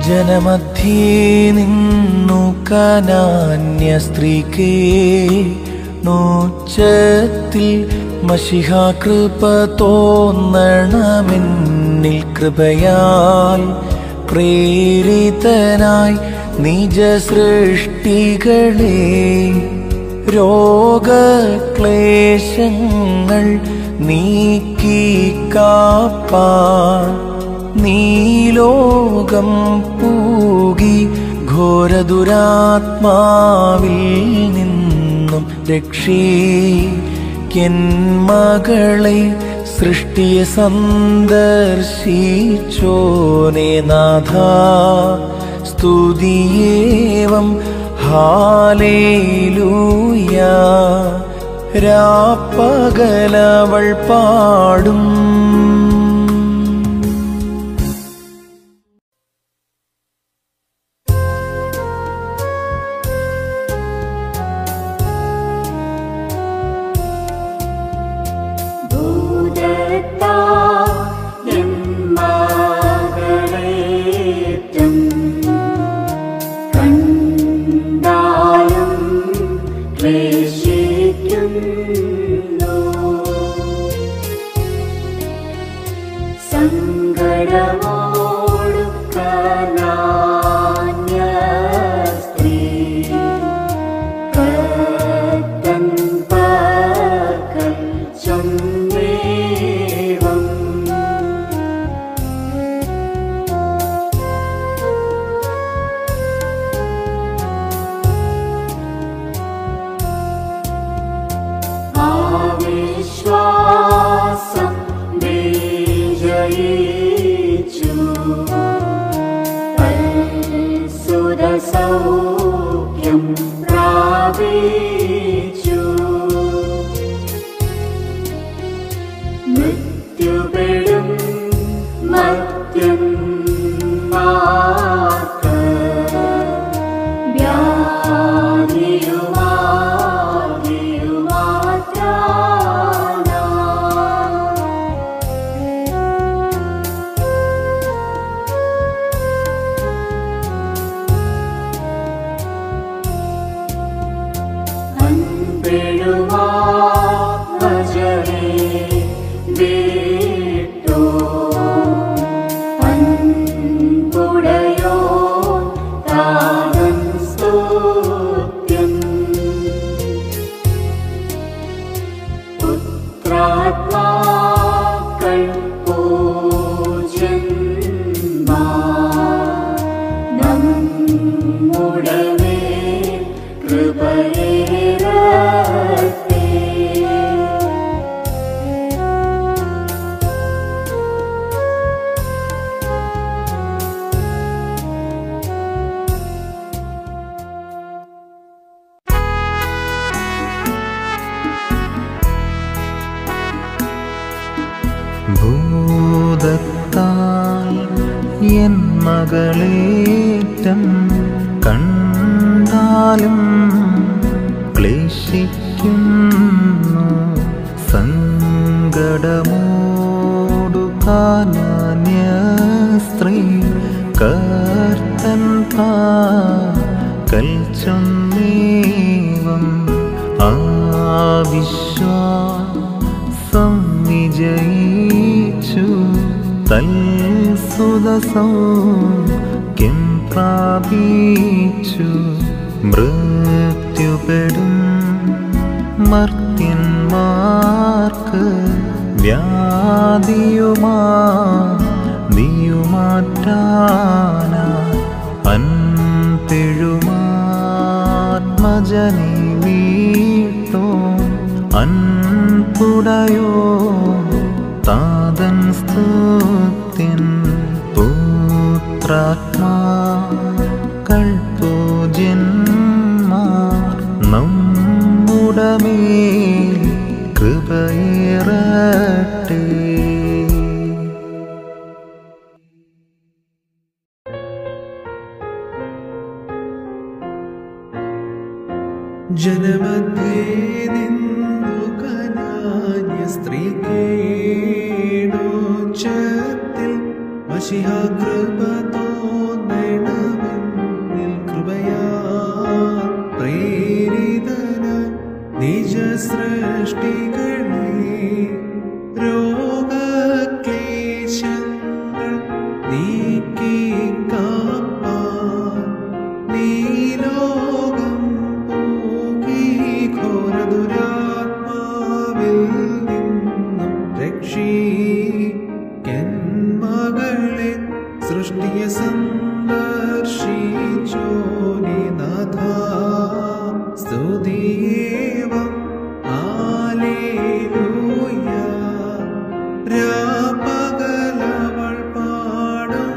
ജനമധ്യേ നിന്നു കനാന്യ സ്ത്രീക്കേ നോച്ചത്തിൽ മഷിഹാകൃപ തോന്നണമെന്നിൽ കൃപയാൽ പ്രേരിതനായി നിജ സൃഷ്ടികളെ രോഗക്ലേശങ്ങൾ നീക്കി കാപ്പാൻ നീലോകം പൂകി ഘോരദുരാത്മാവിൽ നിന്നും രക്ഷീക്കൻ മകളെ സൃഷ്ടിയെ സന്ദർശിച്ചോനെ നാഥ സ്തുതിയേവം ഹാലേലൂയ രാപ്പകലവൾ പാടും ഭൂതത്താ എമ്മകളേറ്റം കണ്ടാലും ക്ലേശിക്കുന്നു സങ്കടമോടു കനാന്യ സ്ത്രീ കത്തൻ പക്കൽ ചൊന്നേവം ആവിശ്വാസം വിജയിച്ചു സുരസൗഖ്യം പ്രാപിച്ചു മൃത്യുപെടും മത്യന്മാർക്ക് വ്യാധിയുമാതിയുമാത്രാന അൻപെഴുമാജനെ വിട്ടോ അൻപുടയോ താതൻ സ്തുത്യം പുത്രാത്മാക്കൾ പൂജന്മാ നമ്മുടെ മേൽ കൃപയേറട്ടെ ഭൂതത്താൽ എൻ മകളേറ്റം കണ്ടാലും ക്ലേശിക്കുന്നു സങ്കടമോടു കാനാന്യ സ്ത്രീ കർത്തൻ കൽ ചൊന്നേവം ആവിശ്വാസം വിജയിച്ചു തൽസുതസൗഖ്യം പ്രാപിച്ചു മൃത്യുപെടും മർത്യന്മാർക്ക് വ്യാധിയുമാ നീയുമാറ്റാന അൻപെഴുമാത്മജനെ വീട്ടോ അൻപുടയോ താതൻ സ്തുത്യൻ പുത്രാത്മാ കൾപൂജ്യന്മാർ നമ്മുടമേ കൃപയേറട്ടെ ജനമധ്യേ നിന്നു കനാന്യ സ്ത്രീ കേണോച്ചത്തിൽ മഷിഹാകൃപ തോന്നണമെന്നിൽ കാപ്പാൻ നീ ലോകം പോകി ഘോരദുരാത്മാവിൽ നിന്നും രക്ഷിക്കൻ മകളെ സൃഷ്ടിയെ സന്ദർശിച്ചോനി നാഥ സ്തുതിയേവം ആലേലൂയ രാപകലവൾ പാടും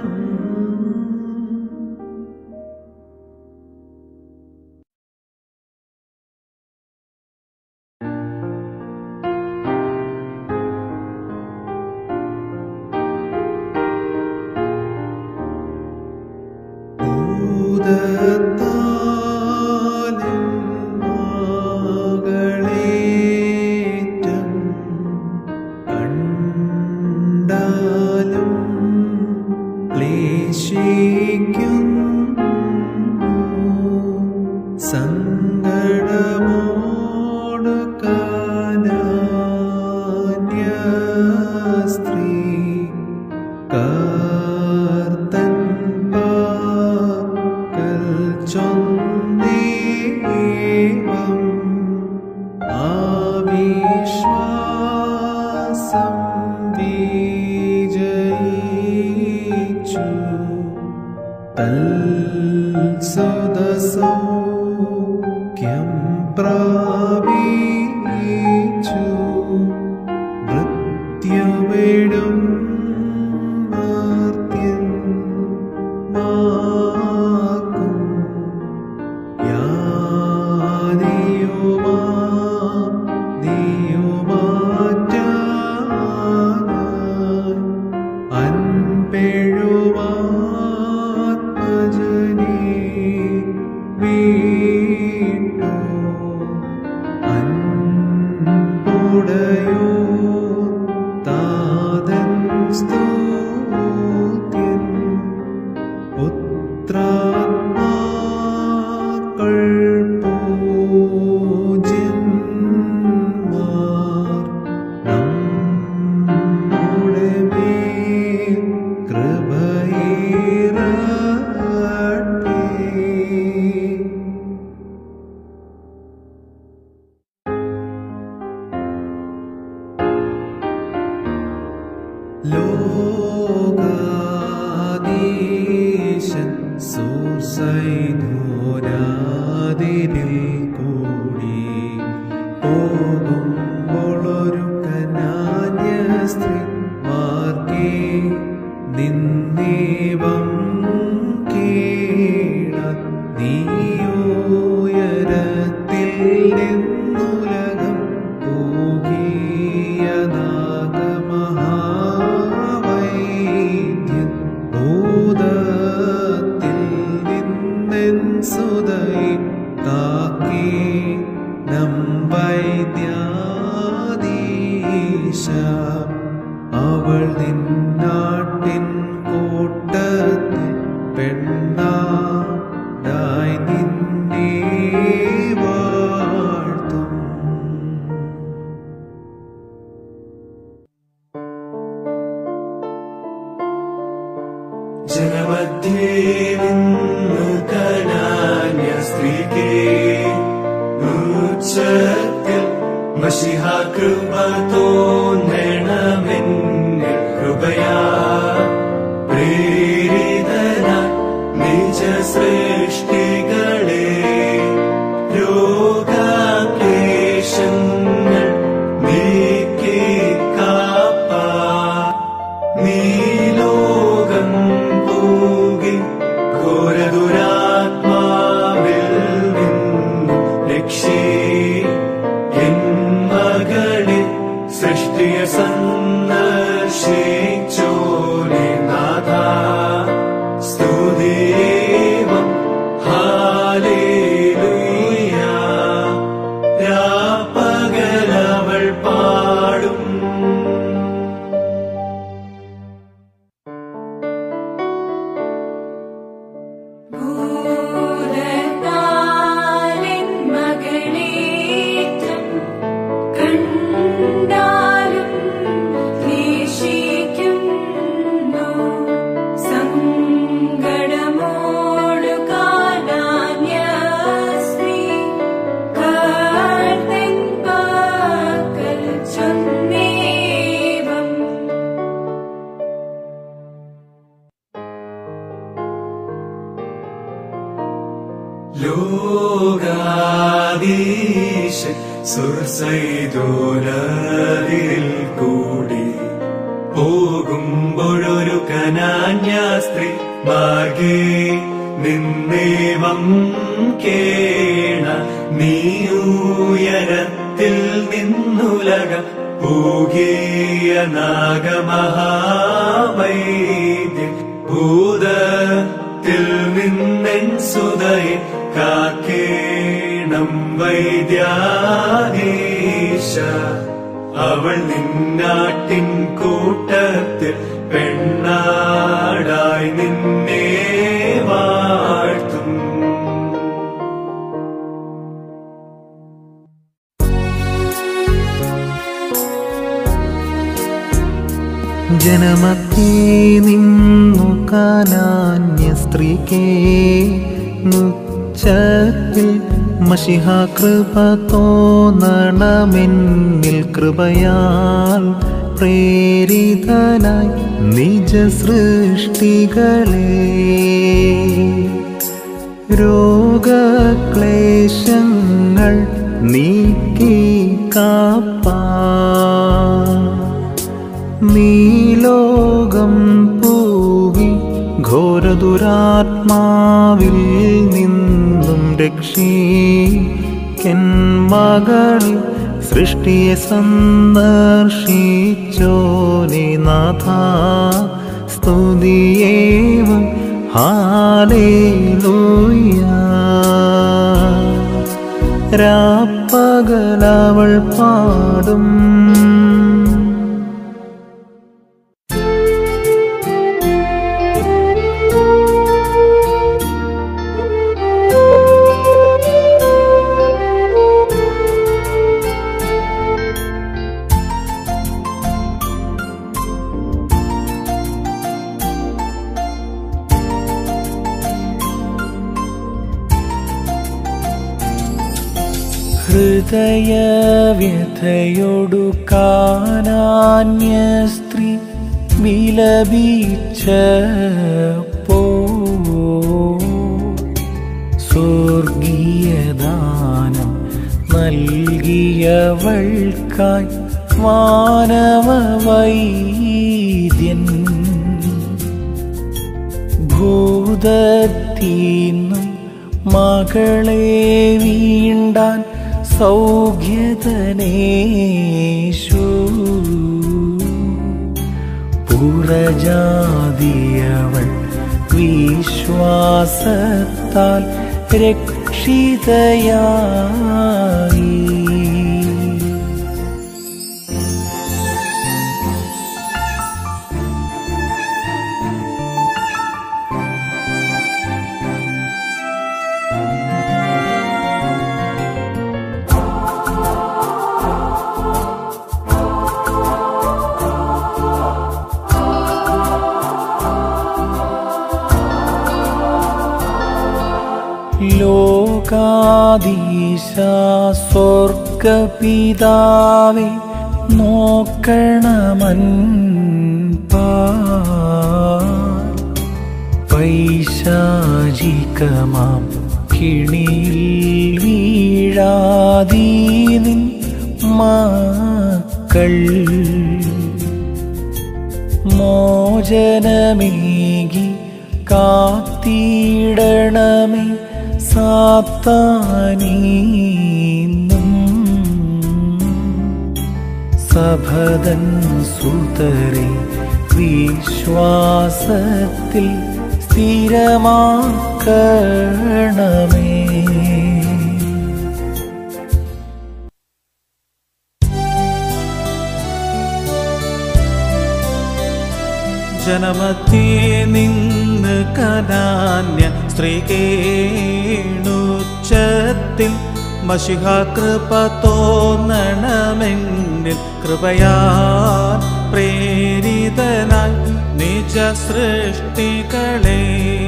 ഭൂതത്താലും മകളേറ്റം കണ്ടാലും ക്ലേശിക്കുന്നു സങ്കടമോട് കാനാന്യ സ്ത്രീ കർത്തൻ പാക്കൽ ചൊന്നേവം ആവിശ്വാസം വിജയിച്ചു തൽസുതസൗഖ്യം പ്രാപിച്ചു മൃത്യുവിടും മർത്യൻ മാക്കും യാതിയുമാ നീയുമാറ്റാനായി അൻപെഴുമാത്മജനേ വീട്ടു അൻപുടയോ താതൻ സ്തുത്യൻ പുത്രാത്മാക്കൾ പൂജ്യന്മാർ നമ്മുടെ മേൽ കൃപയിറട്ടെ ലോകാദീശൻ സൂർസൈധോരാതിരിൽ കൂടി പോകുമ്പോളൊരു കനാന്യ സ്ത്രീ മാർഗേ നിന്നേവം കേള നീയോയരത്തിൽ നിന്നുലകം പൂകിയനാഗമഹാവൈദ്യൻ ഭൂതത്തിൽ നിന്നെൻ സുതൈ കാക്കി നമ്പൈദ്യാദീശ അവൾ നിന്നാട്ടിൻ കൂട്ടത്തിൽ പെണ്ണായി നിന്നെ വാഴ്ത്തും ജനമധ്യേ നിന്ന് കനാന്യ സ്ത്രീക്ക് ഉച്ചത്തിൽ മഷിഹ കൃപ തോന്നണമെന്നെ കൃപയാ പ്രേരിതന നിജ സൃഷ്ടികളെ രോഗക്ലേശങ്ങൾ നീക്കി കാപ്പാ നീ ലോകം പോകി ഘോരദുരാത്മാവിൽ നിന്നു രക്ഷി എൻ മകളെ സൃഷ്ടി ലോകാദീശൻ സുർസൈദോനദിൽ കൂടി പോകുമ്പോഴൊരു കനാന്യ സ്ത്രീ മാർഗേ നിന്നേവം കേണ നീയൂയരത്തിൽ നിന്നുലക പൂകിയ നാഗമഹാവൈദ്യൻ ഭൂതത്തിൽ നിന്നെൻ സുതയെ കാക്കേണം വൈദ്യാധീശ അവൾ നിന്നാട്ടിൻ കൂട്ടത്തിൽ പെണ്ണാടായി നിന്നെ വാഴ്ത്തും ജനമത്തേ നിന്നു കാനാന്യ സ്ത്രീക്കേ മുച്ചത്തിൽ മഷിഹ കൃപ തോന്നണമെന്നിൽ കൃപയാൽ പ്രേരിതനായി നിജ സൃഷ്ടികളെ രോഗക്ലേശങ്ങൾ നീക്കി കാപ്പാ നീലോകം പൂവി ഘോരദുരാത്മാവിൽ നിന്നും രക്ഷീക്കൻ മകളി സൃഷ്ടിയെ സന്ദർശിച്ചോനെ നാഥ സ്തുതിയേവം ഹാലേലൂയ രാപ്പകലവൾ പാടും ഹൃദയവ്യഥയൊടു കാനാന്യ സ്ത്രീ വിലപിച്ചപ്പോ സ്വർഗീയദാനം നൽകിയവൾക്കായി മാനവ വൈദ്യൻ ഭൂതത്തീന്നും മകളെ വീണ്ടാൻ സൗഖ്യതനേശു പുറജാതിയവൾ വിശ്വാസത്താൽ രക്ഷിതയായി ലോകാദീശ സ്വർഗപിതാവെ നോക്കണമൻ പൈശാചികമാം കിണിയിൽ വീഴാതീ നിൻ മക്കൾ മോചനമേകി കാത്തിടണമേ സാത്താനീന്നും സഭതൻ സുതരെ വിശ്വാസത്തിൽ സ്ഥിരമാക്കണമേ ജനമത്തേ നിന്ന് കനാന്യ സ്ത്രീകേണുച്ചത്തിൽ മഷിഹ കൃപ തോന്നണമെന്നിൽ കൃപയാൽ പ്രേരിതനായി നിജ സൃഷ്ടികളെ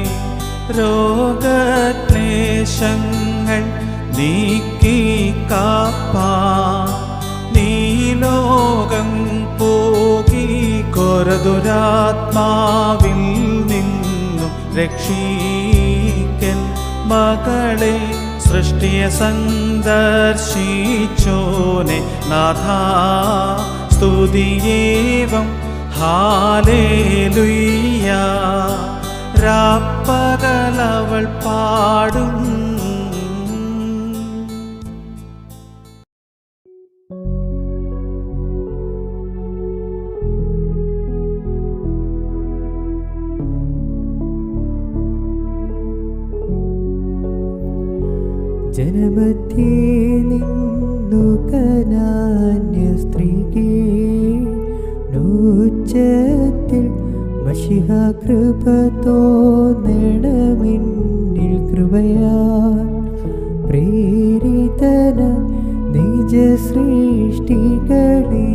രോഗക്ലേശങ്ങൾ നീക്കി കാപ്പാ നീലോകം പോകി കൊരതുരാത്മാവിൽ നിന്നും രക്ഷിക്കൻ മകളെ സൃഷ്ടിയെ സന്ദർശിച്ചോനെ നാഥ സ്തുതിയേവം ഹാലേലുയ്യ രാപ്പകലവൾ പാടും ജനമധ്യേ നിന്നു കനാന്യ സ്ത്രീകേ നോച്ചത്തിൽ മഷിഹ കൃപ തോന്നണമെന്നിൽ കൃപയാ പ്രേരിതന നിജ സൃഷ്ടികളെ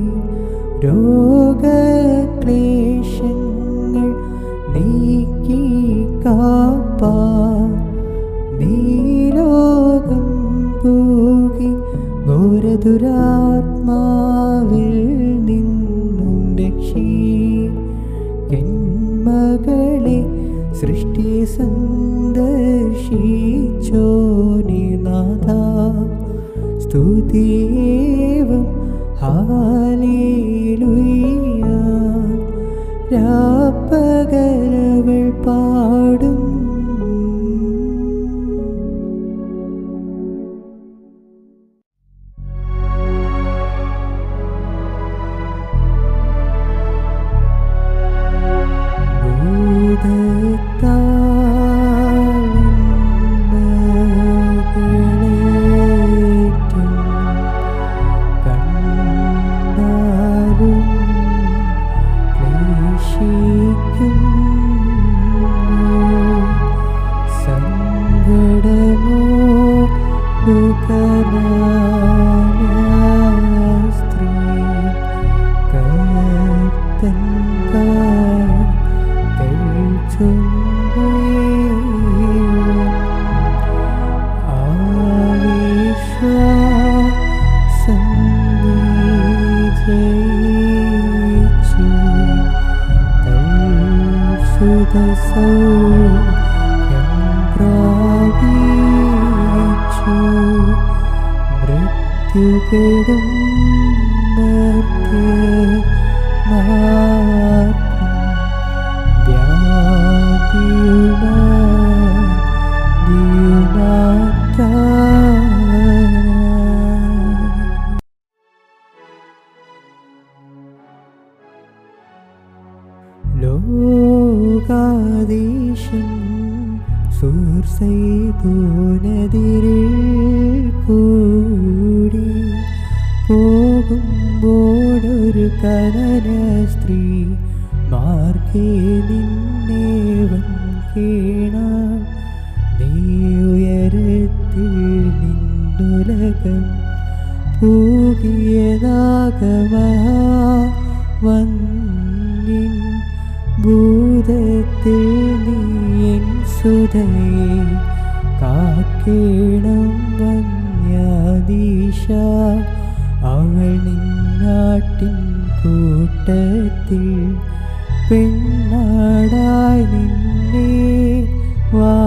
രോഗക്ലേശങ്ങൾ നീക്കി കാപ്പാ നീലോകം പോകി ഘോരദുരാത്മാവിൽ നിന്നും രക്ഷീ മകളെ സൃഷ്ടി സന്ദർശിച്ചോനി നാഥ സ്തുതിയേവം ഹാലേലുയ്യ രാപ്പകലവൾ പാടും സ്ത്രീ കർത്തൻ മൃത്യുകേടും ലോകാദീശൻ സൂർസൈതൂനതിരിൽ കൂടി പോകുമ്പോഴൊരു കനന സ്ത്രീ മാർഗേ നിന്നേവൻ കേണാൻ നീ ഉയരത്തിൽ നിന്നുലകം പൂകിയതാകമാ വന്നിൻ ഭൂതത്തിൽ നീ എൻ സുതയെ കാക്കേണം വന്യാദീശ അവൾ നിന്നാട്ടിൻ കൂട്ടത്തിൽ പെണ്ണാടായി നിന്നെ വാ